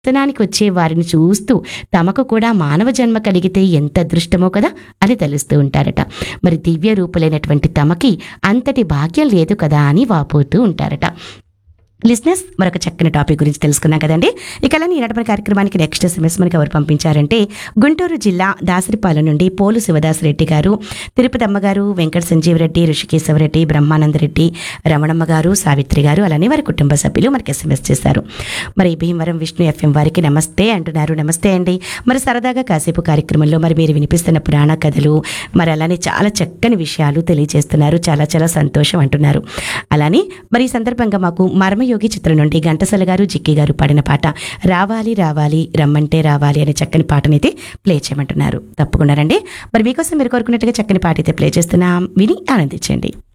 దర్శనానికి వచ్చే వారిని చూస్తూ తమకు కూడా మానవ జన్మ కలిగితే ఎంత అదృష్టమో కదా అని తెలుస్తూ ఉంటారట మరి దివ్య రూపులైనటువంటి తమకి అంతటి భాగ్యం లేదు కదా అని వాపోతూ ఉంటారట లిస్నెస్ మరొక చక్కని టాపిక్ గురించి తెలుసుకున్నాం కదండి ఇక అలానే ఈనాటి మన కార్యక్రమానికి నెక్స్ట్ ఎస్ఎంఎస్ మనకి ఎవరు పంపించారంటే గుంటూరు జిల్లా దాసరిపాలెం నుండి పోలు శివదాస్ రెడ్డి గారు తిరుపతి అమ్మగారు వెంకట సంజీవరెడ్డి ఋషికేశవరెడ్డి బ్రహ్మానందరెడ్డి రమణమ్మ గారు సావిత్రి గారు అలానే వారి కుటుంబ సభ్యులు మనకి ఎస్ఎంఎస్ చేశారు మరి భీమవరం విష్ణు ఎఫ్ఎం వారికి నమస్తే అంటున్నారు నమస్తే అండి మరి సరదాగా కాసేపు కార్యక్రమంలో మరి మీరు వినిపిస్తున్న పురాణ కథలు మరి అలానే చాలా చక్కని విషయాలు తెలియజేస్తున్నారు చాలా చాలా సంతోషం అంటున్నారు అలానే మరి ఈ సందర్భంగా మాకు మర్మయోగి చిత్రం నుండి ఘంటసాల గారు జిక్కి గారు పాడిన పాట రావాలి రావాలి రమ్మంటే రావాలి అనే చక్కని పాటనైతే ప్లే చేయమంటున్నారు తప్పకుండా రండి మరి మీకోసం మీరు కోరుకున్నట్టుగా చక్కని పాట అయితే ప్లే చేస్తున్నాం విని ఆనందించండి